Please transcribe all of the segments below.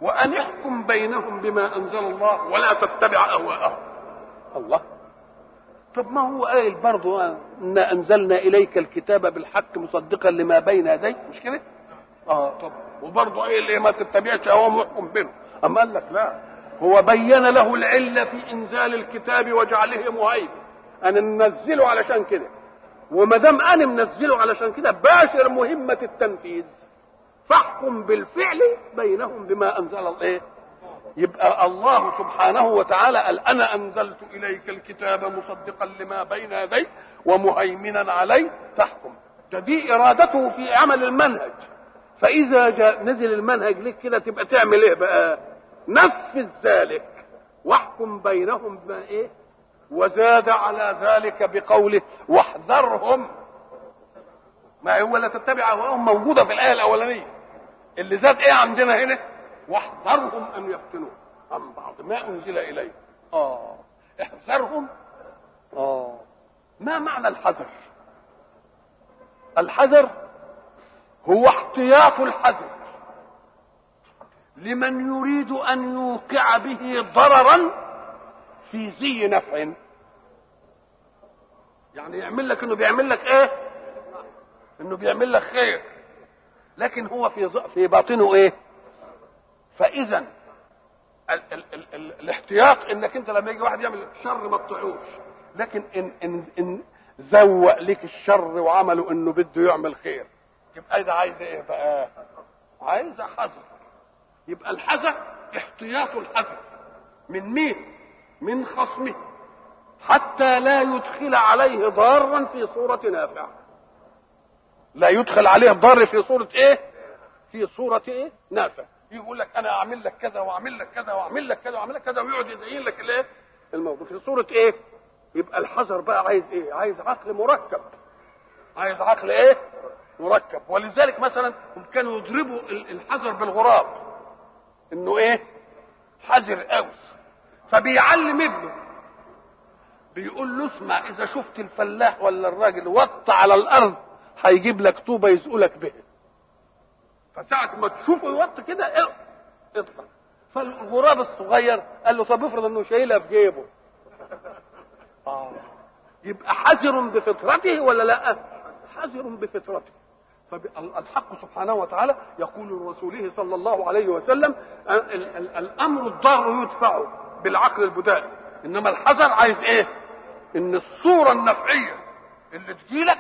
وان احكم بينهم بما انزل الله ولا تتبع اهواءهم الله طب ما هو قايل برضه انا انزلنا اليك الكتاب بالحق مصدقا لما بين يديه مش كده؟ اه طب وبرضه قايل ايه ما تتبعش اهواءهم واحكم بينهم اما قال لك لا هو بين له العله في انزال الكتاب وجعله مهيمن انا منزله علشان كده وما دام انا منزله علشان كده باشر مهمه التنفيذ فاحكم بالفعل بينهم بما انزل الايه يبقى الله سبحانه وتعالى قال انا انزلت اليك الكتاب مصدقا لما بين يديه ومهيمنا عليه فاحكم ده دي ارادته في عمل المنهج فاذا جاء نزل المنهج لك كده تبقى تعمل ايه بقى نفذ ذلك واحكم بينهم بما ايه وزاد على ذلك بقوله واحذرهم ما هو لا تتبع اهواءهم موجوده في الايه الاولانيه اللي زاد ايه عندنا هنا واحذرهم ان يفتنوا عن بعض ما انزل اليه اه احذرهم اه ما معنى الحذر الحذر هو احتياط الحذر لمن يريد ان يوقع به ضررا في زي نفع يعني يعمل لك انه بيعمل لك ايه انه بيعمل لك خير لكن هو في في باطنه ايه فاذا ال ال ال ال الاحتياط انك انت لما يجي واحد يعمل شر ما تطيعوش لكن ان ان ان زوق لك الشر وعمله انه بده يعمل خير يبقى ده عايز ايه بقى عايز حذر يبقى الحذر احتياط الحذر من مين من خصمه حتى لا يدخل عليه ضارا في صورة نافع لا يدخل عليه ضار في صورة ايه في صورة ايه نافع يقول لك انا اعمل لك كذا واعمل لك كذا واعمل لك كذا واعمل لك كذا ويقعد يزين لك الايه الموضوع في صورة ايه يبقى الحذر بقى عايز ايه عايز عقل مركب عايز عقل ايه مركب ولذلك مثلا هم كانوا يضربوا الحذر بالغراب انه ايه حذر قوي فبيعلم ابنه بيقول له اسمع اذا شفت الفلاح ولا الراجل وط على الارض هيجيب لك طوبه يسألك بها فساعة ما تشوفه يوط كده اطلع فالغراب الصغير قال له طب افرض انه شايلها في جيبه آه. يبقى حذر بفطرته ولا لا حذر بفطرته فالحق سبحانه وتعالى يقول لرسوله صلى الله عليه وسلم الامر الضار يدفع بالعقل البدائي انما الحذر عايز ايه ان الصوره النفعيه اللي تجيلك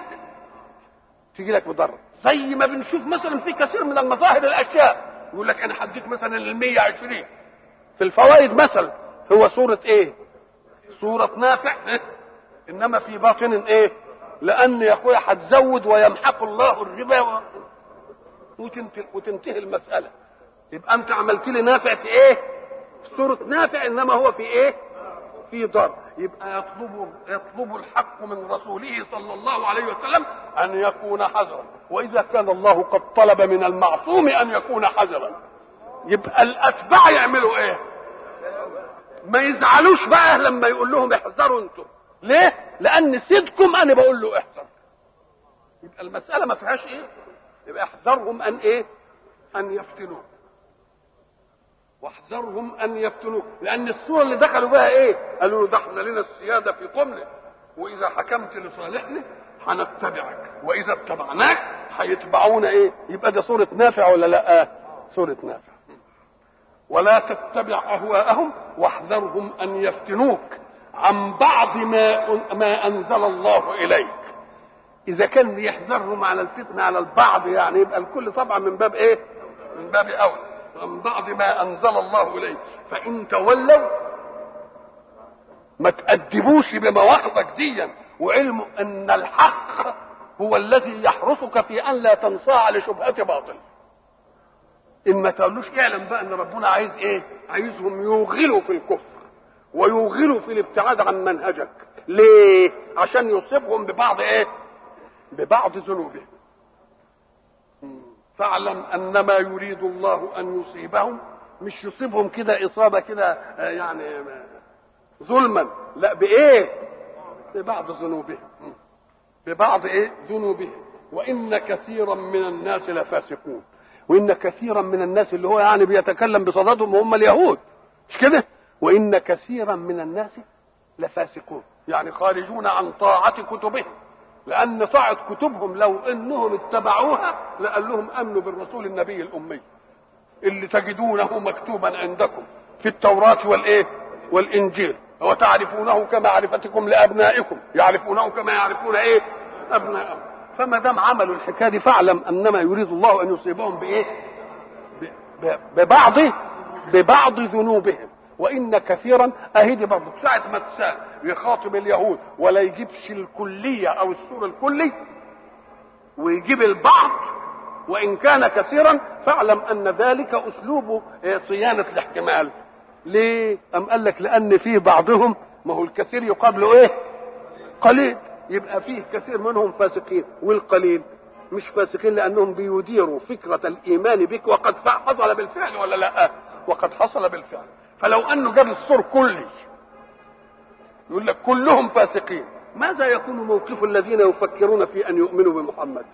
تجيلك بضر زي ما بنشوف مثلا في كثير من المظاهر الاشياء يقول لك انا حديت مثلا ال 120 في الفوائد مثلا هو صوره ايه صوره نافع إيه؟ انما في باطن ايه لان يا اخويا هتزود ويمحق الله الربا و... وتنتهي, وتنتهي المساله يبقى انت عملت لي نافع في ايه في صوره نافع انما هو في ايه في ضر يبقى يطلب يطلب الحق من رسوله صلى الله عليه وسلم ان يكون حذرا واذا كان الله قد طلب من المعصوم ان يكون حذرا يبقى الاتباع يعملوا ايه ما يزعلوش بقى لما يقول لهم احذروا انتم ليه لان سيدكم انا بقول له احذر يبقى المساله ما فيهاش ايه يبقى احذرهم ان ايه ان يفتنوه واحذرهم ان يفتنوك لان الصوره اللي دخلوا بها ايه قالوا له ده احنا لنا السياده في قمنا واذا حكمت لصالحنا هنتبعك واذا اتبعناك هيتبعونا ايه يبقى ده صوره نافع ولا لا صوره نافع ولا تتبع اهواءهم واحذرهم ان يفتنوك عن بعض ما ما انزل الله اليك اذا كان يحذرهم على الفتنه على البعض يعني يبقى الكل طبعا من باب ايه من باب اولى عن بعض ما انزل الله اليه فان تولوا ما تأدبوش بمواقفك ديا وعلم ان الحق هو الذي يحرسك في ان لا تنصاع لشبهة باطل ان ما تقولوش اعلم بقى ان ربنا عايز ايه عايزهم يوغلوا في الكفر ويوغلوا في الابتعاد عن منهجك ليه عشان يصيبهم ببعض ايه ببعض ذنوبهم فاعلم انما يريد الله ان يصيبهم مش يصيبهم كده اصابه كده يعني ظلما لا بايه ببعض ذنوبهم ببعض ايه ذنوبهم وان كثيرا من الناس لفاسقون وان كثيرا من الناس اللي هو يعني بيتكلم بصددهم هم اليهود مش كده وان كثيرا من الناس لفاسقون يعني خارجون عن طاعه كتبهم لان طاعه كتبهم لو انهم اتبعوها لقال لهم امنوا بالرسول النبي الامي اللي تجدونه مكتوبا عندكم في التوراه والايه والانجيل وتعرفونه كمعرفتكم لابنائكم يعرفونه كما يعرفون ايه ابنائهم فما دام عملوا الحكايه دي فاعلم انما يريد الله ان يصيبهم بايه ببعض ببعض ذنوبهم وان كثيرا اهدي برضه ساعه ما تسال يخاطب اليهود ولا يجيبش الكليه او السور الكلي ويجيب البعض وان كان كثيرا فاعلم ان ذلك اسلوب صيانه الاحتمال ليه ام قال لك لان فيه بعضهم ما هو الكثير يقابله ايه قليل يبقى فيه كثير منهم فاسقين والقليل مش فاسقين لانهم بيديروا فكره الايمان بك وقد حصل بالفعل ولا لا وقد حصل بالفعل فلو انه جاب السور كلي يقول لك كلهم فاسقين ماذا يكون موقف الذين يفكرون في ان يؤمنوا بمحمد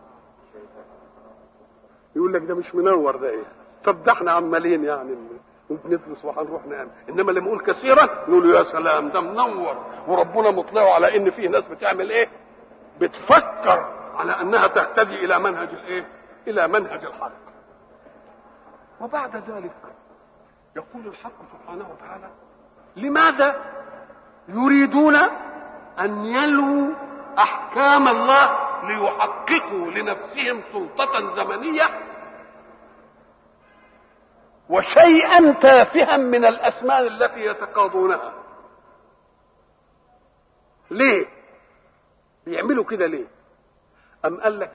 يقول لك ده مش منور ده ايه طب ده احنا عمالين يعني وبندرس وهنروح نعمل انما اللي بيقول كثيرا يقولوا يا سلام ده منور وربنا مطلعه على ان فيه ناس بتعمل ايه بتفكر على انها تهتدي الى منهج الايه الى منهج الحق وبعد ذلك يقول الحق سبحانه وتعالى لماذا يريدون ان يلووا احكام الله ليحققوا لنفسهم سلطه زمنيه وشيئا تافها من الاسماء التي يتقاضونها ليه بيعملوا كده ليه ام قال لك